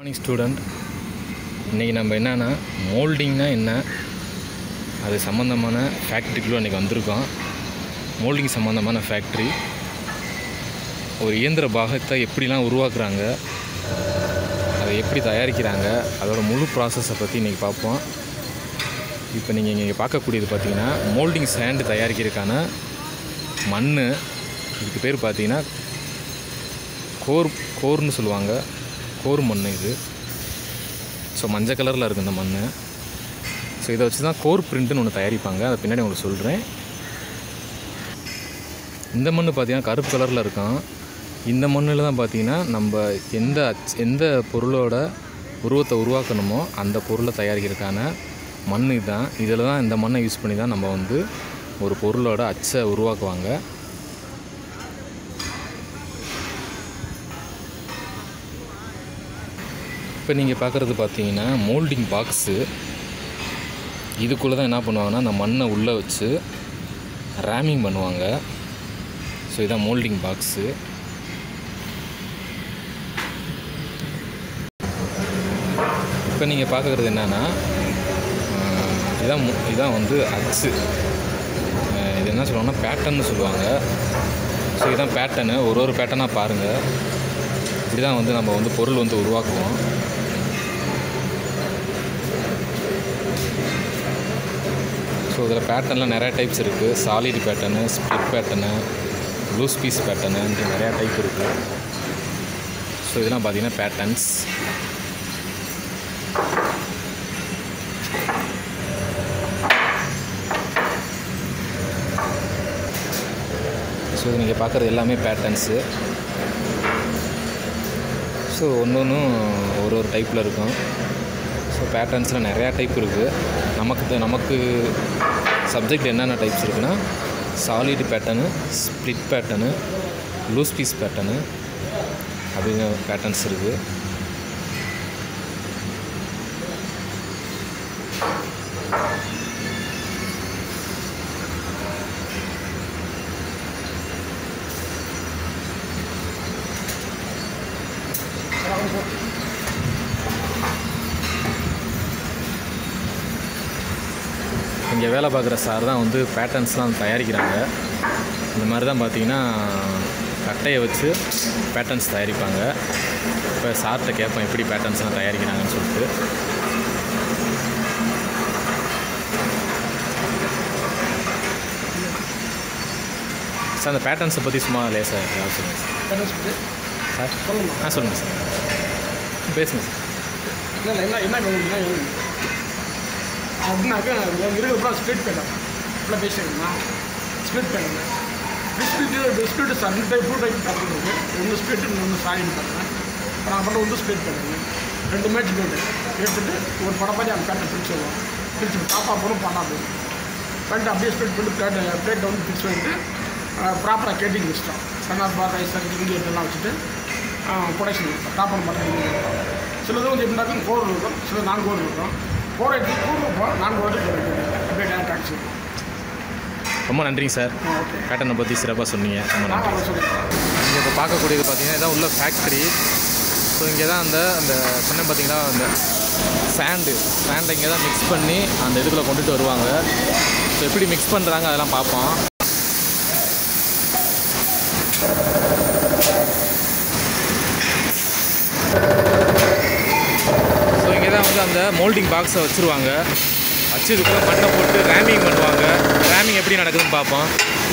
Morning student இன்றைக்கி நம்ம என்னென்னா மோல்டிங்னா என்ன அது சம்மந்தமான ஃபேக்ட்ரிக்குள்ளே இன்றைக்கி வந்திருக்கோம் மோல்டிங் சம்மந்தமான ஃபேக்ட்ரி ஒரு இயந்திர பாகத்தை எப்படிலாம் உருவாக்குறாங்க அதை எப்படி தயாரிக்கிறாங்க அதோட முழு ப்ராசஸை பற்றி இன்றைக்கி பார்ப்போம் இப்போ நீங்கள் இங்கே பார்க்கக்கூடியது பார்த்தீங்கன்னா மோல்டிங் சேண்டு தயாரிக்கிறதுக்கான மண் இதுக்கு பேர் பார்த்தீங்கன்னா கோர் கோர்னு சொல்லுவாங்க கோர் மண் இது ஸோ மஞ்சள் கலரில் இருக்குது இந்த மண் ஸோ இதை வச்சு தான் கோர் பிரிண்ட்டுன்னு ஒன்று தயாரிப்பாங்க அதை பின்னாடி உங்களுக்கு சொல்கிறேன் இந்த மண் பார்த்தீங்கன்னா கருப்பு கலரில் இருக்கும் இந்த மண்ணில் தான் பார்த்தீங்கன்னா நம்ம எந்த அச் எந்த பொருளோட உருவத்தை உருவாக்கணுமோ அந்த பொருளை தயாரிக்கிறதுக்கான மண் இதுதான் இதில் தான் இந்த மண்ணை யூஸ் பண்ணி தான் நம்ம வந்து ஒரு பொருளோட அச்சை உருவாக்குவாங்க இப்போ நீங்கள் பார்க்குறது பார்த்தீங்கன்னா மோல்டிங் பாக்ஸு இதுக்குள்ளே தான் என்ன பண்ணுவாங்கன்னா அந்த மண்ணை உள்ளே வச்சு ரேமிங் பண்ணுவாங்க ஸோ இதான் மோல்டிங் பாக்ஸு இப்போ நீங்கள் பார்க்குறது என்னென்னா இதான் மு- இதான் வந்து அச்சு அஹ் இது என்ன சொல்லுவாங்கன்னா பேட்டர்ன்னு சொல்லுவாங்க ஸோ இதான் பேட்டர்னு ஒரு ஒரு பேட்டர்னாக பாருங்கள் இப்படி தான் வந்து நம்ம வந்து பொருள் வந்து உருவாக்குவோம் ஸோ இதில் பேட்டர்னில் நிறையா டைப்ஸ் இருக்குது solid pattern split pattern loose piece pattern நிறையா டைப் இருக்குது ஸோ இதெல்லாம் பார்த்தீங்கன்னா பேட்டர்ன்ஸ் ஸோ நீங்கள் பார்க்குறது எல்லாமே பேட்டர்ன்ஸு ஸோ ஒன்று ஒன்றும் ஒரு ஒரு டைப்பில் இருக்கும் ஸோ பேட்டர்ன்ஸில் நிறையா டைப் இருக்குது நமக்கு தெ- நமக்கு சப்ஜெக்ட் என்னென்ன டைப்ஸ் இருக்குன்னா solid pattern split pattern loose piece pattern அப்படின்னு பேட்டர்ன்ஸ் இருக்குது இங்கே வேலை பார்க்குற சார் தான் வந்து பேட்டர்ன்ஸ்லாம் தயாரிக்கிறாங்க இந்த மாதிரி தான் பார்த்தீங்கன்னா கட்டையை வச்சு பேட்டர்ன்ஸ் தயாரிப்பாங்க இப்போ சார்கிட்ட கேட்பேன் எப்படி பேட்டர்ன்ஸ்லாம் தயாரிக்கிறாங்கன்னு சொல்லிட்டு சார் அந்த பேட்டர்ன்ஸை பற்றி சும்மா லேசாக ஏதாவது சொல்லுங்கள் சார் சார் ஆ சொல்லுங்கள் சார் பேசுங்க சார் இல்லை என்ன என்ன வேணும்னா வேணும் அப்படின்னாக்கா இருக்கிற ஸ்ப்ளிட் பண்ணலாம் இல்லை பேசிக்கணுமா ஸ்ப்ளிட் பண்ணுங்க பிஸ்கெட்டு பிஸ்கெட்டு ரெண்டு டைப் டூ டைப் பண்ணுறது ஒன்று ஸ்ப்ளிட் ஒன்று சாலிட் பண்ணுறேன் இப்போ நான் பண்ண வந்து ஸ்ப்ளிட் பண்ணுங்க ரெண்டு மேட்ச் போட்டு எடுத்துட்டு ஒரு படம் மாதிரி அந்த பேட்டை பிரிச்சு வருவோம் பிரிச்சு பாப்பா போடும் பண்ணா போதும் பண்ணிட்டு அப்படியே ஸ்ப்ளிட் பண்ணி பிளேட் பிளேட்டை வந்து பிரிச்சு வந்துட்டு ப்ராப்பராக கேட்டிங் வச்சிட்டோம் சன்னார் பார் ரைஸ் இங்கே இதெல்லாம் வச்சுட்டு ப்ரொடக்ஷன் இருக்கும் டாப் அண்ட் பாட்டம் சிலது வந்து எப்படின்னாக்கா கோர் இருக்கும் சில நான் கோர் இருக்கும் கோர் எடுத்து கோர் வைப்போம் நான் கோர் எடுத்து அப்படியே டேரக்ட் காட்சி ரொம்ப நன்றிங்க சார் ஓகே பேட்டர்னை பற்றி சிறப்பாக சொன்னீங்க ரொம்ப நன்றி நான் அதை சொல்லுங்கள் இங்கே இப்போ பார்க்கக்கூடியது பார்த்தீங்கன்னா இதான் உள்ள ஃபேக்ட்ரி ஸோ இங்கே தான் அந்த அந்த சொன்ன பார்த்தீங்கன்னா அந்த சாண்டு சாண்டை இங்கே தான் மிக்ஸ் பண்ணி அந்த இதுக்குள்ளே கொண்டுட்டு வருவாங்க ஸோ எப்படி மிக்ஸ் பண்ணுறாங்க அதெல்லாம் பார்ப்போம் ஸோ இங்கே தான் வந்து அந்த மோல்டிங் பாக்ஸை வச்சுருவாங்க வச்சு இதுக்குள்ளே மண்ணை போட்டு ரேமிங் பண்ணுவாங்க ரேமிங் எப்படி நடக்குதுன்னு பார்ப்போம்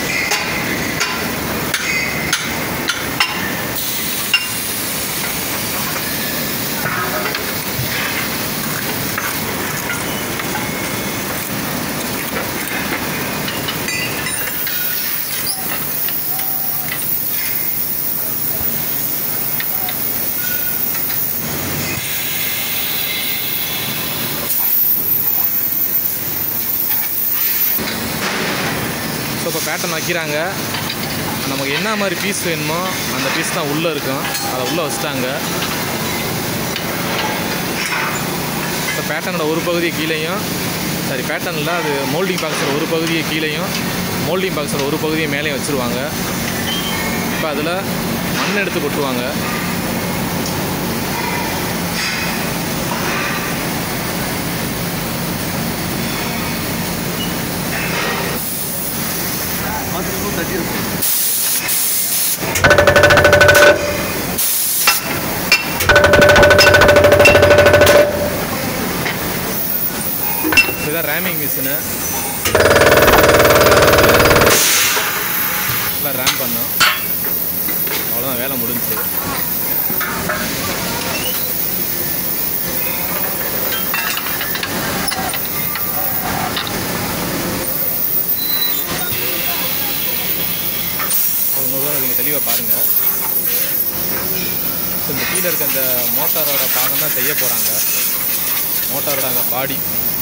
ஸோ இப்போ பேட்டர்ன் வைக்கிறாங்க நமக்கு என்ன மாதிரி பீஸ் வேணுமோ அந்த பீஸ் தான் உள்ளே இருக்கும் அதை உள்ளே வச்சுட்டாங்க இப்போ பேட்டர்னோட ஒரு பகுதியை கீழேயும் சாரி பேட்டர்னில் அது மோல்டிங் பாக்ஸில் ஒரு பகுதியை கீழேயும் மோல்டிங் பாக்ஸில் ஒரு பகுதியை மேலேயும் வச்சுருவாங்க இப்போ அதில் மண் எடுத்து கொட்டுவாங்க இதுதான் ரேமிங் மிஷினு எல்லாம் ரேம் பண்ணோம் அவ்வளோதான் வேலை முடிஞ்சுச்சு ஒரு நூறு ரூபா நீங்கள் தெளிவாக பாருங்கள் ஸோ இந்த கீழே இருக்க அந்த மோட்டாரோட பாகம் தான் செய்ய போகிறாங்க மோட்டாரோட அந்த பாடி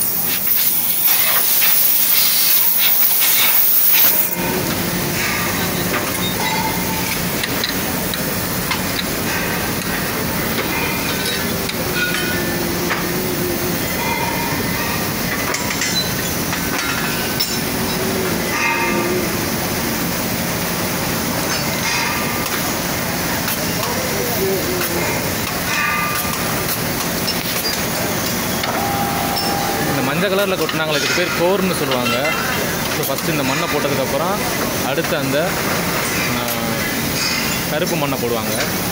இந்த மஞ்சள் கலரில் கொட்டினாங்களே இதுக்கு பேர் கோர்னு சொல்லுவாங்க ஸோ ஃபஸ்ட்டு இந்த மண்ணை போட்டதுக்கப்புறம் அடுத்து அந்த ஆ, கருப்பு மண்ணை போடுவாங்க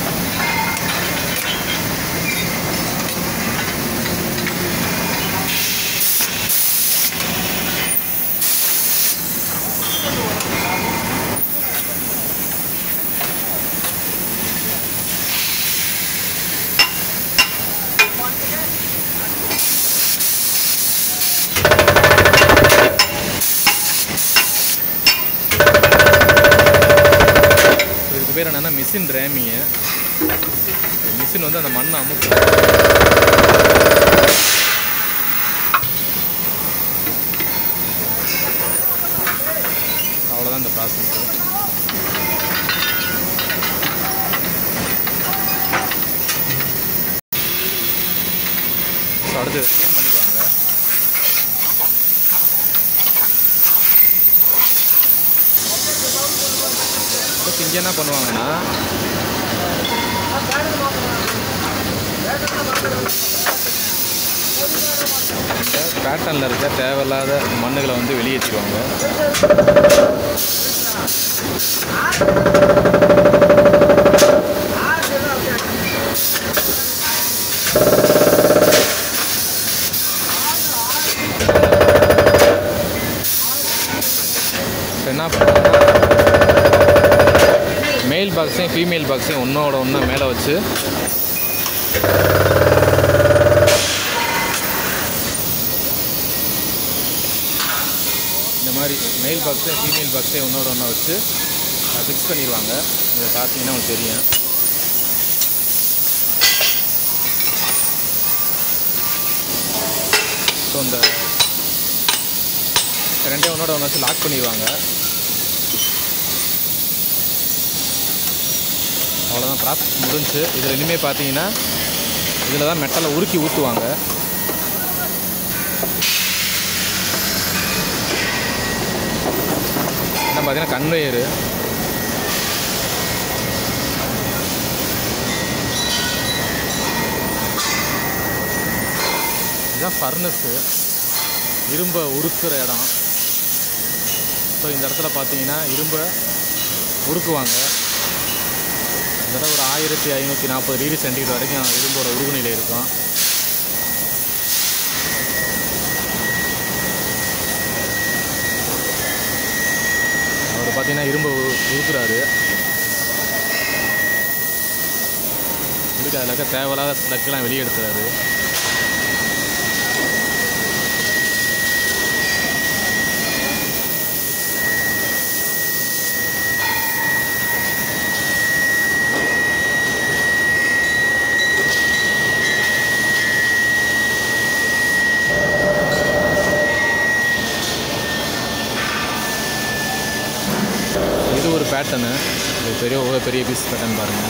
இதுக்கு பேர் என்னென்னா மிஷின் ரேமிங்க மிஷின் வந்து அந்த மண்ணை அமுக்கும் அவ்வளோதான் இந்த ப்ராசஸ் ஸோ அடுத்து க்ளீன் பண்ணிக்குவாங்க அடுத்து இங்கே என்ன பண்ணுவாங்கன்னா இந்த பேட்டர்னில் இருக்க தேவையில்லாத மண்ணுகளை வந்து வெளியேற்றிடுவாங்க இப்போ என்ன பண்ணுவாங்கன்னா மேல் பாக்ஸையும் ஃபீமேல் பாக்ஸையும் ஒன்றோட ஒன்றா மேலே வச்சு இந்த மாதிரி மெயில் பாக்ஸையும் ஃபீமேல் பாக்ஸையும் ஒன்றோட ஒன்றா வச்சு ஃபிக்ஸ் பண்ணிடுவாங்க இதை பார்த்தீங்கன்னா உங்களுக்கு தெரியும் ஸோ இந்த ரெண்டே ஒன்றோட ஒன்று வச்சு லாக் பண்ணிடுவாங்க அவ்வளோதான் ப்ராசஸ் முடிஞ்சு இதில் இனிமேல் பார்த்தீங்கன்னா இதில் தான் மெட்டலை உருக்கி ஊற்றுவாங்க என்ன பார்த்தீங்கன்னா கன்வேயரு இதுதான் ஃபர்னஸ்ஸு இரும்பை உருக்குற இடம் ஸோ இந்த இடத்துல பார்த்தீங்கன்னா இரும்பை உருக்குவாங்க இந்த இடம் ஒரு ஆயிரத்தி ஐநூற்றி நாற்பது டிகிரி சென்டிகிரேட் வரைக்கும் இரும்போட உருகுநிலை இருக்கும் அவர் பார்த்தீங்கன்னா இரும்பு உரு- உருக்குறாரு இதுக்கு அதில் இருக்க தேவையில்லாத ஸ்லக்கெல்லாம் வெளியே எடுத்துறாரு இது ஒரு பேட்டர்னு இது பெரிய ஒரு பெரிய பீஸ் பேட்டர்ன் பாருங்கள்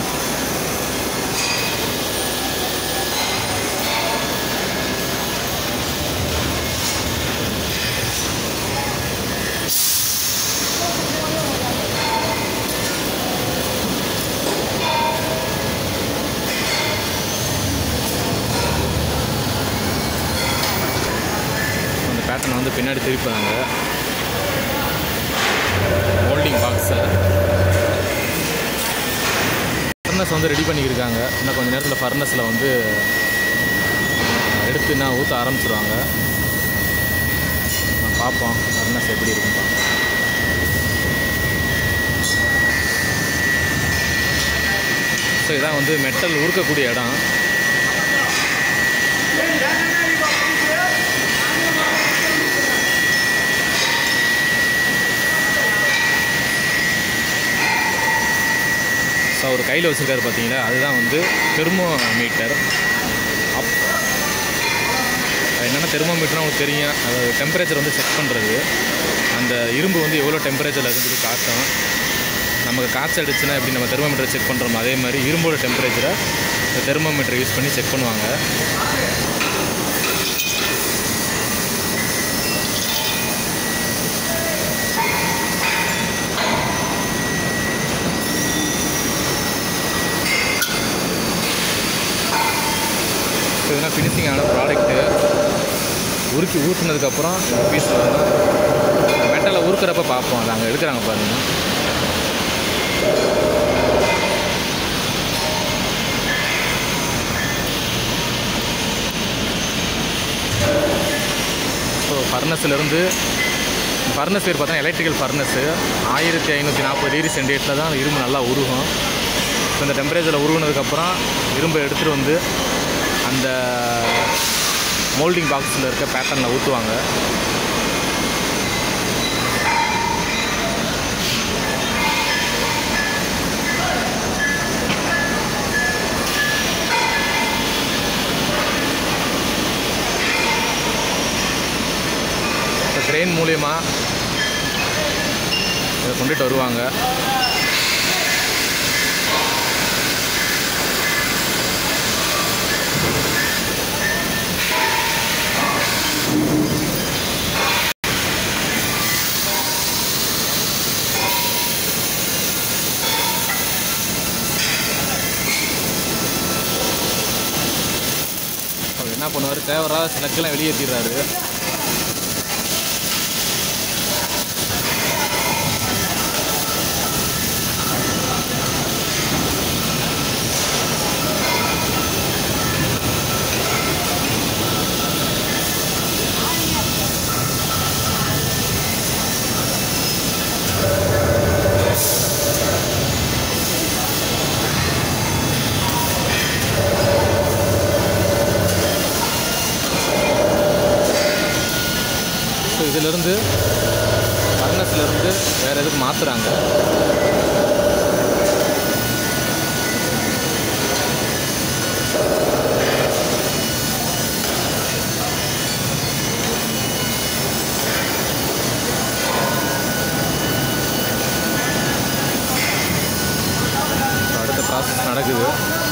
அந்த பேட்டர்னை வந்து பின்னாடி திருப்பினாங்க ஹோல்டிங் பாக்ஸை ஃபர்னஸ் வந்து ரெடி பண்ணிக்கிருக்காங்க இன்னும் கொஞ்சம் நேரத்தில் ஃபர்னஸில் வந்து எடுத்து நான் ஊற்ற ஆரம்பிச்சிருவாங்க பார்ப்போம் ஃபர்னஸ் எப்படி இருக்கும் பார்ப்போம் ஸோ இதான் வந்து மெட்டல் உருக்கக்கூடிய இடம் ஸோ அவர் கையில் வச்சுருக்காரு பார்த்தீங்களா அதுதான் வந்து தெர்மோ மீட்டர் அப் என்னென்ன தெர்மோமீட்டர்னு உங்களுக்கு தெரியும் அது டெம்பரேச்சர் வந்து செக் பண்ணுறது அந்த இரும்பு வந்து எவ்வளோ டெம்பரேச்சரில் இருக்குன்னு காட்டும் நமக்கு காய்ச்சல் அடிச்சுன்னா எப்படி நம்ம தெர்மோமீட்டர் செக் பண்ணுறோமோ அதே மாதிரி இரும்போட டெம்பரேச்சரை இந்த தெர்மோமீட்டர் யூஸ் பண்ணி செக் பண்ணுவாங்க ஸோ இதெல்லாம் ஃபினிஷிங் ஆன ப்ராடக்ட்டு உருக்கி ஊற்றுனதுக்கப்புறம் இந்த பீஸ் மெட்டலை உருக்கிறப்ப பார்ப்போம் அதை அங்கே எடுக்கிறாங்க பாருங்கள் ஸோ ஃபர்னஸ்லேருந்து ஃபர்னஸ் பேர் பார்த்தா எலக்ட்ரிக்கல் ஃபர்னஸ்ஸு ஆயிரத்தி ஐநூற்றி நாற்பது டிகிரி சென்டிகிரேட்டில் தான் இரும்பு நல்லா உருகும் ஸோ இந்த டெம்பரேச்சரில் உருகுனதுக்கப்புறம் இரும்பை எடுத்துகிட்டு வந்து அந்த மோல்டிங் பாக்ஸில் இருக்க பேட்டர்னில் ஊற்றுவாங்க இப்போ க்ரெயின் மூலியமா இதை கொண்டுட்டு வருவாங்க அவர் என்ன பண்ணுவார் தேவையில்லாத ஸ்லக்கெல்லாம் வெளியேற்றிடுறாரு ஸோ இதிலிருந்து ஃபர்னஸ்லேருந்து வேறு எதுக்கு மாற்றுறாங்க அடுத்த ப்ராசஸ் நடக்குது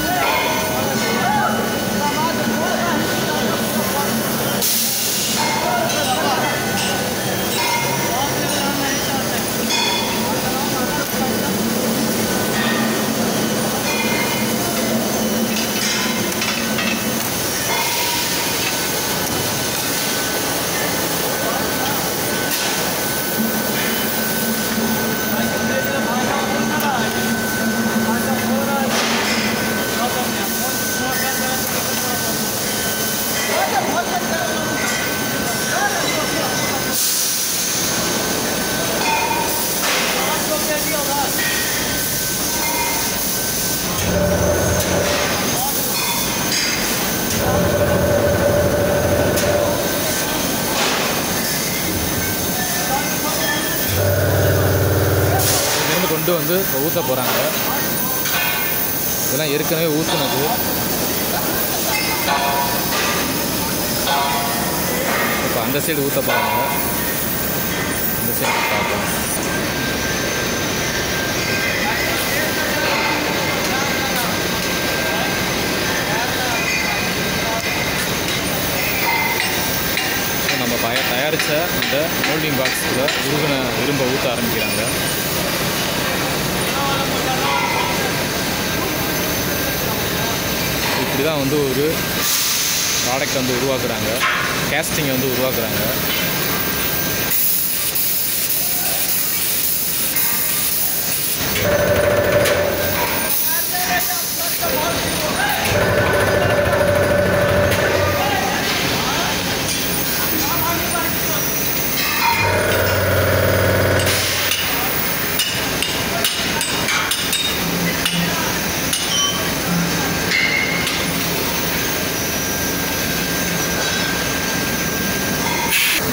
இங்கேருந்து கொண்டு வந்து ஊற்ற போகிறாங்க இதெல்லாம் ஏற்கனவே ஊற்றுனது இப்போ அந்த சைடு ஊற்ற போகிறாங்க இந்த சைடு பார்ப்போம் இப்போ நம்ம பய தயாரித்த அந்த மோல்டிங் பாக்ஸில் உருகின இரும்பை ஊற்ற ஆரம்பிக்கிறாங்க இப்படி தான் வந்து ஒரு ப்ராடக்ட் வந்து உருவாக்குறாங்க கேஸ்டிங்கை வந்து உருவாக்குறாங்க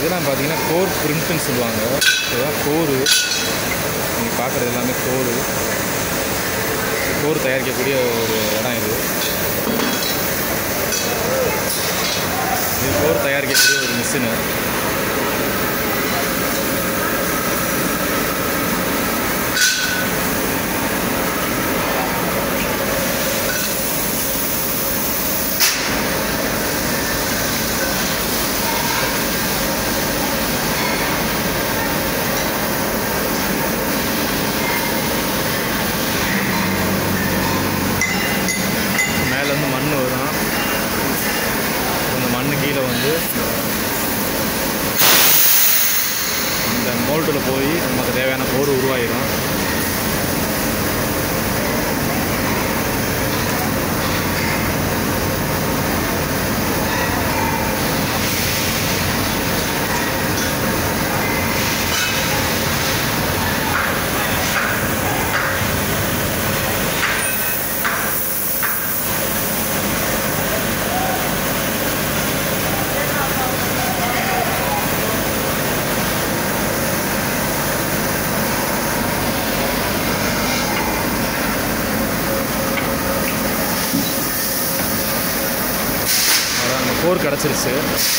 இதெல்லாம் பார்த்தீங்கன்னா கோர் பிரிண்ட்டுன்னு சொல்லுவாங்க இதுதான் கோரு நீங்கள் பார்க்குறது எல்லாமே கோரு கோர் தயாரிக்கக்கூடிய ஒரு இடம் இது இது கோர் தயாரிக்கக்கூடிய ஒரு மிஷினு மேலேருந்து மண் வரும் அந்த மண்ணு கீழே வந்து இந்த மோல்டில் போய் நமக்கு தேவையான போர் உருவாயிடும் அதான் அந்த போர் கிடச்சிருச்சு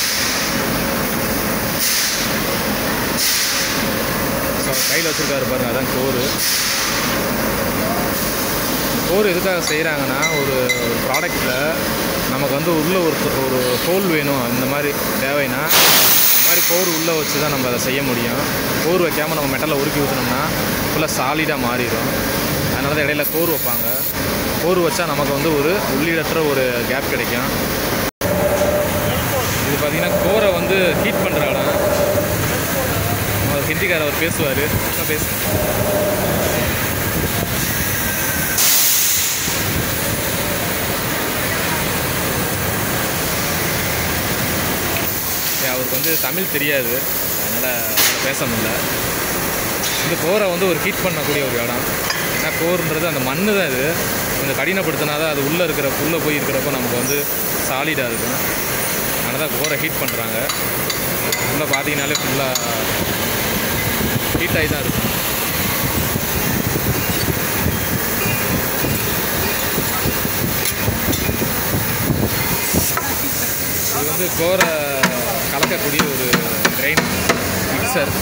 ஸோ கையில் வச்சுருக்காரு பாருங்க அதான் கோரு கோர் எதுக்காக செய்கிறாங்கன்னா ஒரு ஒரு ப்ராடக்டில் நமக்கு வந்து உள்ளே ஒரு ஒரு ஹோல் வேணும் இந்த மாதிரி தேவைன்னா இந்த மாதிரி கோர் உள்ளே வச்சு தான் நம்ம அதை செய்ய முடியும் கோர் வைக்காமல் நம்ம மெட்டலை உருக்கி ஊற்றினோம்னா ஃபுல்லாக சாலிடாக மாறிடும் அதனால தான் இடையில கோர் வைப்பாங்க கோர் வச்சா நமக்கு வந்து ஒரு உள்ளீடற்ற ஒரு கேப் கிடைக்கும் இது பார்த்தீங்கன்னா கோரை வந்து ஹீட் பண்ணுற இடம் அவர் ஹிந்திக்காரர் அவர் பேசுவார் பேசு ஏய், அவருக்கு வந்து தமிழ் தெரியாது அதனால் பேச முடியல இந்த கோரை வந்து ஒரு ஹீட் பண்ணக்கூடிய ஒரு இடம் ஏன்னா கோர்ன்றது அந்த மண்ணு தான் இது கொஞ்சம் கடினப்படுத்தினா தான் அது உள்ளே இருக்கிற உள்ளே போய் இருக்கிறப்ப நமக்கு வந்து சாலிடாக இருக்கும் அதனால தான் கோரை ஹீட் பண்ணுறாங்க உள்ளே பார்த்தீங்கனாலே ஃபுல்லாக ஹீட் ஆகி தான் இருக்கும் இது வந்து கோரை கலக்கக்கூடிய ஒரு கிரைண்ட் மிக்சர்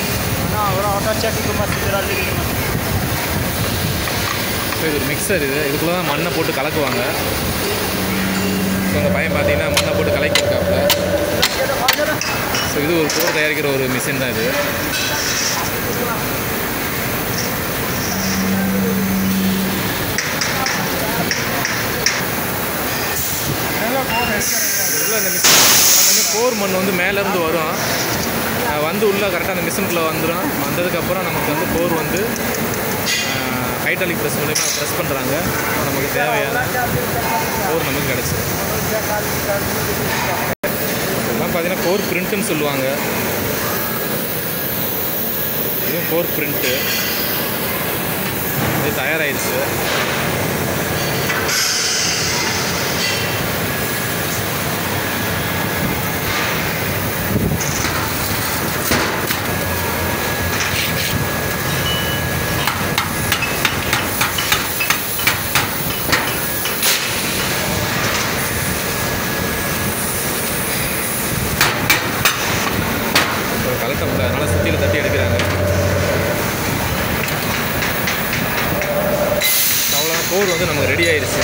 ஸோ இது ஒரு மிக்சர் இது இதுக்குள்ளே தான் மண்ணை போட்டு கலக்குவாங்க ஸோ அந்த பையன் பார்த்தீங்கன்னா மண்ணை போட்டு கலக்கியிருக்காப்புல ஸோ இது ஒரு கோர் தயாரிக்கிற ஒரு மிஷின் தான் இது உள்ள இந்த மிஷின் அந்த கோர் மண் வந்து மேலேருந்து வரும் அஹ் வந்து உள்ளே கரெக்டாக அந்த மிஷினுக்குள்ளே வந்துடும் வந்ததுக்கப்புறம் நமக்கு வந்து கோர் வந்து ஹைட்ராலிக் ப்ரெஸ் மூலிமா ப்ரெஸ் பண்ணுறாங்க நமக்கு தேவையான கோர் நமக்கு கிடச்சிது இதெல்லாம் பார்த்தீங்கன்னா கோர் பிரிண்ட்டுன்னு சொல்லுவாங்க இதுவும் கோர் பிரிண்ட்டு இது தயாராகிடுச்சு இப்போ கலக்க முடியல அதனால் சுத்தியில் தட்டி எடுக்கிறாங்க அவ்வளோதான் கோர் வந்து நமக்கு ரெடி ஆயிடுச்சு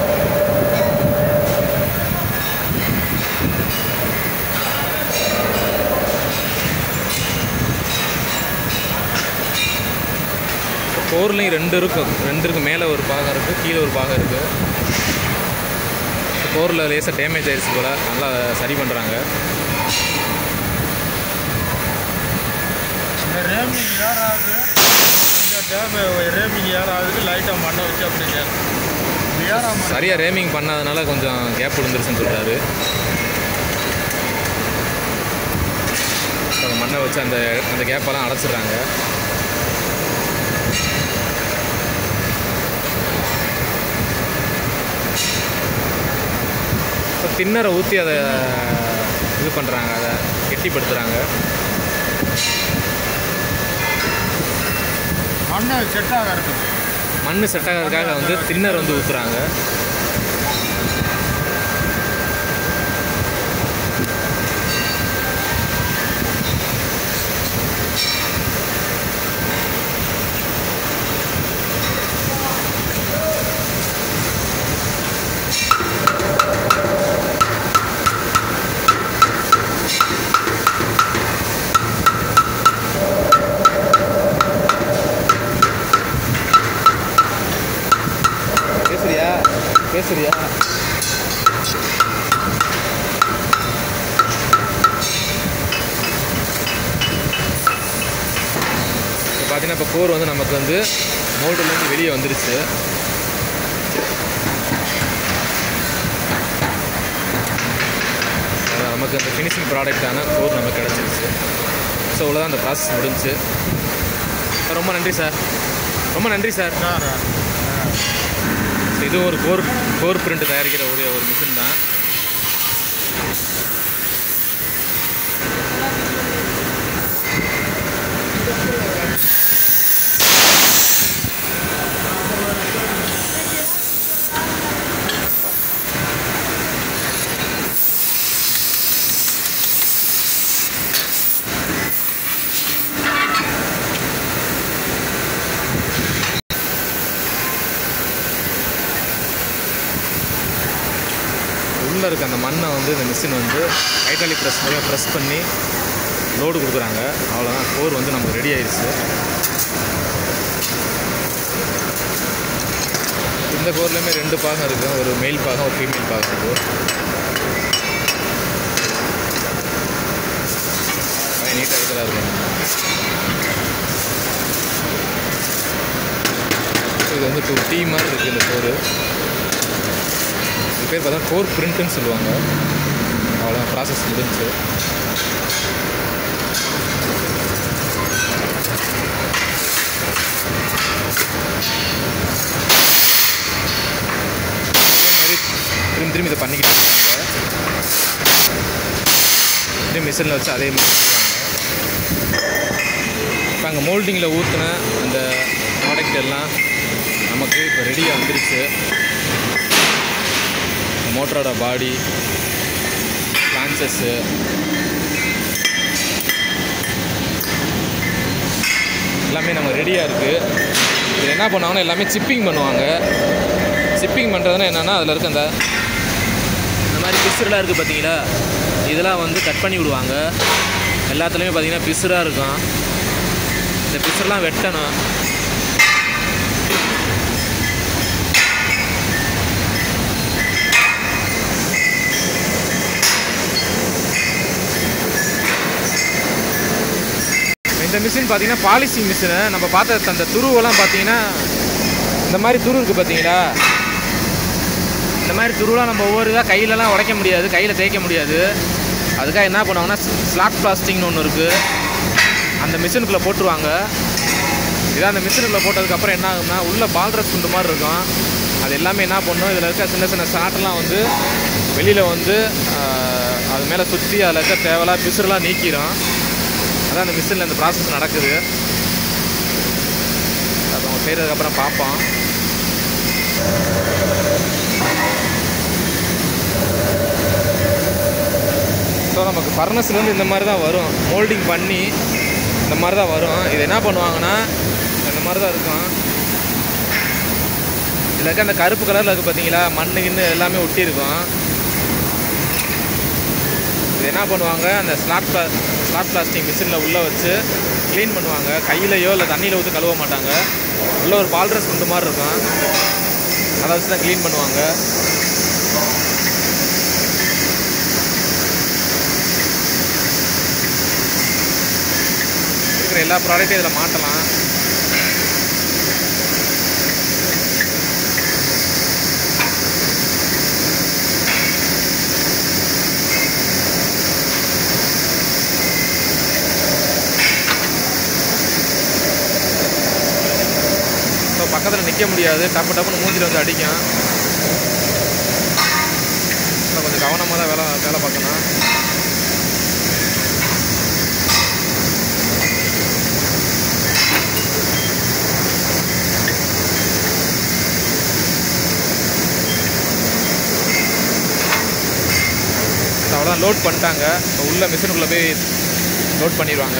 கோர்லேயும் ரெண்டு இருக்கும் ரெண்டு இருக்கு மேலே ஒரு பாகம் இருக்குது கீழே ஒரு பாகம் இருக்குது கோரில் லேசாக டேமேஜ் ஆயிடுச்சு போல் நல்லா சரி பண்ணுறாங்க இந்த ரேமிங் யாராவது இந்த டேம் ரேமிங் யாராவது லைட்டாக மண்ணை வச்சு அப்படி ஏறாம சரியாக ரேமிங் பண்ணாதனால கொஞ்சம் கேப் விழுந்துருச்சுன்னு சொல்கிறாரு அந்த மண்ணை வச்சு அந்த அந்த கேப்பெல்லாம் அடைச்சிடுறாங்க இப்போ தின்னரை ஊற்றி அதை இது பண்ணுறாங்க அதை கெட்டிப்படுத்துகிறாங்க மண்ணு செட் ஆகிறது மண் செட் ஆகிறதுக்காக வந்து தின்னர் வந்து ஊற்றுறாங்க பேசுறியா பேசுறியா இப்போ பார்த்தீங்கன்னா இப்போ கோர் வந்து நமக்கு வந்து மோல்டுலேருந்து வெளியே வந்துருச்சு அதான் நமக்கு அந்த ஃபினிஷிங் ப்ராடக்டான கோர் நமக்கு கிடச்சிருச்சு ஸோ இவ்வளோதான் அந்த ப்ராசஸ் முடிஞ்சுச்சு ரொம்ப நன்றி சார் ரொம்ப நன்றி சார் ஸோ இது ஒரு கோர் கோர் பிரிண்ட் தயாரிக்கிற ஒரு ஒரு மிஷின் தான் உள்ளே இருக்க அந்த மண்ணை வந்து இந்த மிஷின் வந்து ஹைட்ராலிக் ப்ரெஸ் மூலியம் ப்ரெஸ் பண்ணி லோடு கொடுக்குறாங்க அவ்வளோதான் கோர் வந்து நமக்கு ரெடி ஆயிடுச்சு இந்த கோர்லேயுமே ரெண்டு பாகம் இருக்குது ஒரு மெயில் பாகம் ஒரு ஃபீமேல் பாகம் இருக்குது நீட்டாக இருக்கிறா இருக்கும் இது வந்து இப்போ டீ மாதிரி இருக்குது இந்த கோர் இது பேர் பார்த்தா கோர் பிரிண்ட்டுன்னு சொல்லுவாங்க அவ்வளோதான் ப்ராசஸ் முடிஞ்சு அதே மாதிரி திரும்பி திரும்பி இதை பண்ணிக்கிட்டு இருக்காங்க இதே மிஷினில் வச்சு அதே மாதிரி செய்வாங்க இப்போ அங்கே மோல்டிங்கில் ஊற்றின அந்த ப்ராடக்ட் எல்லாம் நமக்கு இப்போ ரெடியாக வந்துருச்சு மோட்டரோட பாடி பிளான்சஸ்ஸு எல்லாமே நம்ம ரெடியாக இருக்குது இது என்ன பண்ணுவாங்கன்னா எல்லாமே சிப்பிங் பண்ணுவாங்க சிப்பிங் பண்ணுறதுனா என்னென்னா அதில் இருக்க அந்த இந்த மாதிரி பிசுறுலாம் இருக்குது பார்த்தீங்களா இதெல்லாம் வந்து கட் பண்ணி விடுவாங்க எல்லாத்துலேயுமே பார்த்தீங்கன்னா பிசுறாக இருக்கும் இந்த பிசுறெலாம் வெட்டணும் இந்த மிஷின் பார்த்தீங்கன்னா பாலிசிங் மிஷினு நம்ம பார்த்த அந்த துருவெல்லாம் பார்த்தீங்கன்னா இந்த மாதிரி துரு இருக்குது பார்த்தீங்களா இந்த மாதிரி துருவெலாம் நம்ம ஒவ்வொரு இதாக கையிலலாம் உடைக்க முடியாது கையில் தேய்க்க முடியாது அதுக்காக என்ன பண்ணுவாங்கன்னா ஸ்லாட் பிளாஸ்டிங்னு ஒன்று இருக்குது அந்த மிஷினுக்குள்ளே போட்டுருவாங்க இதான் அந்த மிஷினுக்குள்ளே போட்டதுக்கப்புறம் என்ன ஆகும்னா உள்ள பால்ரஸ் குண்டு மாதிரி இருக்கும் அது எல்லாமே என்ன பண்ணும் இதில் இருக்க சின்ன சின்ன ஷார்ட்லாம் வந்து வெளியில் வந்து ஆஹ், அது மேலே சுற்றி அதில் இருக்க தேவையில்லா பிசுறுலாம் நீக்கிடும் அதான் அந்த மிஷினில் இந்த ப்ராசஸ் நடக்குது அது அவங்க செய்கிறதுக்கப்புறம் பார்ப்போம் ஸோ நமக்கு ஃபர்னஸ்லேருந்து இந்த மாதிரி தான் வரும் மோல்டிங் பண்ணி இந்த மாதிரி தான் வரும் இது என்ன பண்ணுவாங்கன்னா இந்த மாதிரி தான் இருக்கும் இதில் இருக்க அந்த கருப்பு கலரில் இருக்குது பார்த்தீங்களா மண்ணு கிண்ணு எல்லாமே ஒட்டி இருக்கும் இது என்ன பண்ணுவாங்க அந்த ஸ்லாட் பிளா ஸ்லாட் பிளாஸ்டிக் மிஷினில் உள்ளே வச்சு க்ளீன் பண்ணுவாங்க கையிலையோ இல்லை தண்ணியில் ஊற்றி கழுவ மாட்டாங்க உள்ள ஒரு பால்ட்ரஸ் குண்டு மாதிரி இருக்கும் அதை வச்சு தான் க்ளீன் பண்ணுவாங்க இருக்கிற எல்லா ப்ராடக்ட்டையும் இதில் மாட்டலாம் ஸோ பக்கத்தில் நிற்க முடியாது டப்பு டப்புன்னு மூஞ்சில் வந்து அடிக்கும் இன்னும் கொஞ்சம் கவனமாக தான் வேலை வேலை பார்க்கணும் அவ்வளோதான் லோட் பண்ணிட்டாங்க இப்போ உள்ள மிஷினுக்குள்ளே போய் லோட் பண்ணிடுவாங்க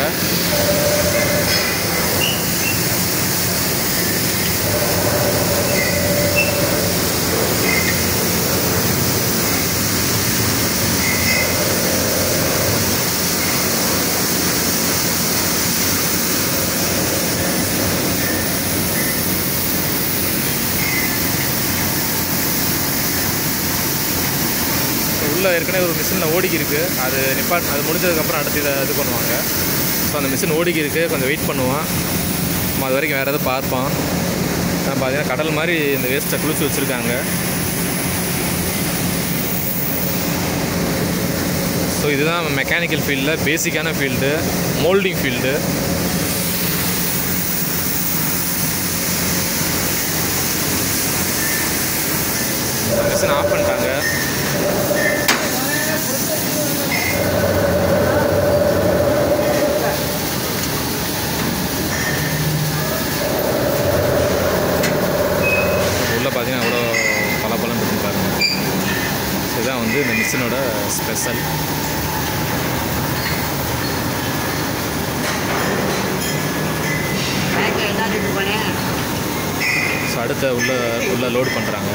இப்போ உள்ள ஏற்கனவே ஒரு மிஷினில் ஓடிக்கி இருக்கு அது நிப்பாட் அது முடிஞ்சதுக்கப்புறம் அடுத்து இதை இது பண்ணுவாங்க ஸோ அந்த மிஷின் ஓடிக்கி இருக்கு கொஞ்சம் வெயிட் பண்ணுவான் நம்ம அது வரைக்கும் வேறு எதாவது பார்ப்போம் நான் பார்த்தீங்கன்னா கடல் மாதிரி இந்த வேஸ்ட்டை குளிச்சு வச்சுருக்காங்க ஸோ இதுதான் மெக்கானிக்கல் ஃபீல்டில் பேசிக்கான field moulding field machine off பண்ணிட்டாங்க உள்ள பார்த்தீங்கன்னா அவ்வளோ பல பலன் இருக்கு பாருங்க இதுதான் வந்து இந்த மிஷினோட ஸ்பெஷல் பேங்க்ல என்ன ஆடிட்டு போனேன் ஸோ அடுத்த உள்ள உள்ள லோட் பண்ணுறாங்க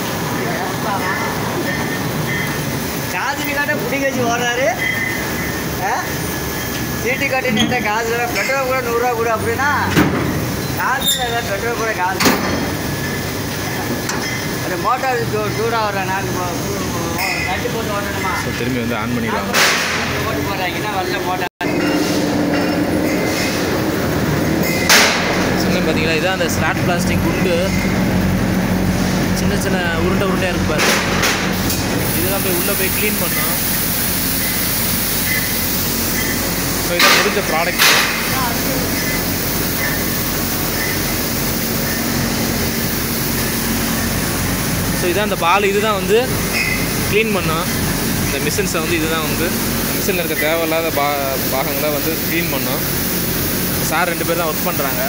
காசு காட்ட பிடிக்க வச்சு ஓடுறாரு ஆ? சீட்டு கட்டி நின்ற காசு இல்லை பெட்ரோல் கூட நூறுரூவா கூட அப்படின்னா காசு இல்லை பெட்ரோல் கூட காசு அது மோட்டார் டூ டூராக வர்ற நாங்கள் கட்டி போட்டு ஓட்டணுமா ஸோ திரும்பி வந்து ஆன் பண்ணிடுவாங்க போட்டு போடுறாங்கன்னா வரல மோட்டார் சின்ன பார்த்தீங்களா இதான் அந்த ஸ்லாட் பிளாஸ்டிக் குண்டு சின்ன சின்ன உருண்டை உருண்டையாக இருக்கு பாரு இதெல்லாம் போய் உள்ளே போய் க்ளீன் பண்ணோம் ஸோ இதான் முடிஞ்ச ப்ராடக்ட் ஸோ இதான் அந்த பால் இதுதான் வந்து க்ளீன் பண்ணோம் இந்த மிஷின்ஸை வந்து இதுதான் வந்து மிஷினில் இருக்க தேவையில்லாத பா பாகங்களை வந்து க்ளீன் பண்ணோம் சார் ரெண்டு பேர் தான் ஒர்க் பண்ணுறாங்க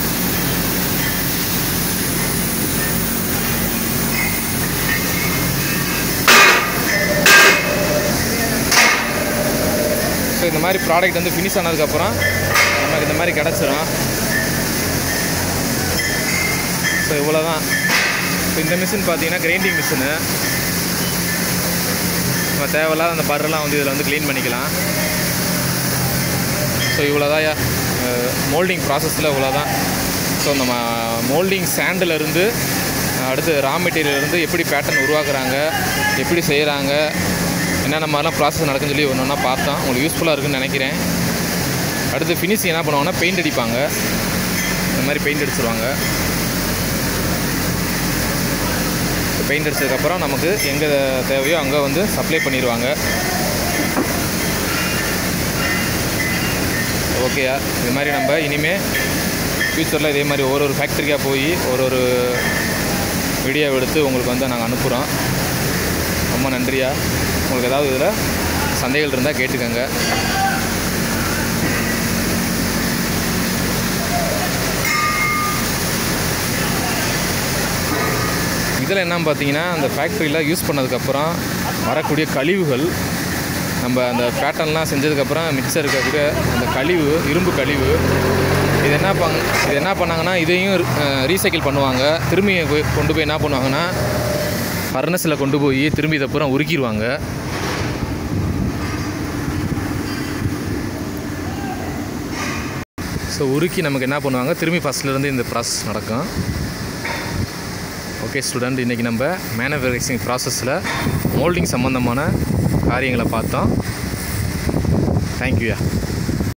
ஸோ இந்த மாதிரி ப்ராடக்ட் வந்து ஃபினிஷ் ஆனதுக்கப்புறம் நமக்கு இந்த மாதிரி கிடச்சிரும் ஸோ இவ்வளோ தான் ஸோ இந்த மிஷின் பார்த்தீங்கன்னா கிரைண்டிங் மிஷினு நம்ம தேவையில்லாத அந்த பர்ரெல்லாம் வந்து இதில் வந்து க்ளீன் பண்ணிக்கலாம் ஸோ இவ்வளோதான் மோல்டிங் ப்ராசஸில் இவ்வளோ தான் ஸோ நம்ம மோல்டிங் இருந்து அடுத்து ரா இருந்து எப்படி பேட்டர்ன் உருவாக்குறாங்க எப்படி செய்கிறாங்க என்னென்ன மாதிரிலாம் ப்ராசஸ் நடக்குன்னு சொல்லி ஒன்று ஒன்றா பார்த்தோம் உங்களுக்கு யூஸ்ஃபுல்லாக இருக்குன்னு நினைக்கிறேன் அடுத்து ஃபினிஷிங் என்ன பண்ணுவாங்கன்னா பெயிண்ட் அடிப்பாங்க இந்த மாதிரி பெயிண்ட் அடிச்சிருவாங்க பெயிண்ட் அடிச்சதுக்கப்புறம் நமக்கு எங்கே தேவையோ அங்கே வந்து சப்ளை பண்ணிடுவாங்க ஓகேயா இது மாதிரி நம்ம இனிமேல் ஃப்யூச்சரில் இதே மாதிரி ஒரு ஒரு ஃபேக்ட்ரிக்காக போய் ஒரு ஒரு வீடியோ எடுத்து உங்களுக்கு வந்து நாங்கள் அனுப்புகிறோம் ரொம்ப நன்றியா உங்களுக்கு ஏதாவது இதில் சந்தேகங்கள் இருந்தால் கேட்டுக்கோங்க இதில் என்ன பார்த்தீங்கன்னா அந்த ஃபேக்ட்ரியில் யூஸ் பண்ணதுக்கப்புறம் வரக்கூடிய கழிவுகள் நம்ம அந்த பேட்டர்ன்லாம் செஞ்சதுக்கப்புறம் மிச்சம் இருக்கக்கூடிய அந்த கழிவு இரும்பு கழிவு இது என்ன பண் இது என்ன பண்ணாங்கன்னா இதையும் ரீசைக்கிள் பண்ணுவாங்க திரும்பி போய் கொண்டு போய் என்ன பண்ணுவாங்கன்னா ஃபர்னஸில் கொண்டு போய் திரும்பி இதை பூரா உருக்கிடுவாங்க ஸோ உருக்கி நமக்கு என்ன பண்ணுவாங்க திரும்பி ஃபஸ்ட்லேருந்து இந்த ப்ராசஸ் நடக்கும் ஓகே ஸ்டூடெண்ட் இன்றைக்கி நம்ம மேனுஃபேக்சரிங் ப்ராசஸில் மோல்டிங் சம்மந்தமான காரியங்களை பார்த்தோம் தேங்க்யூயா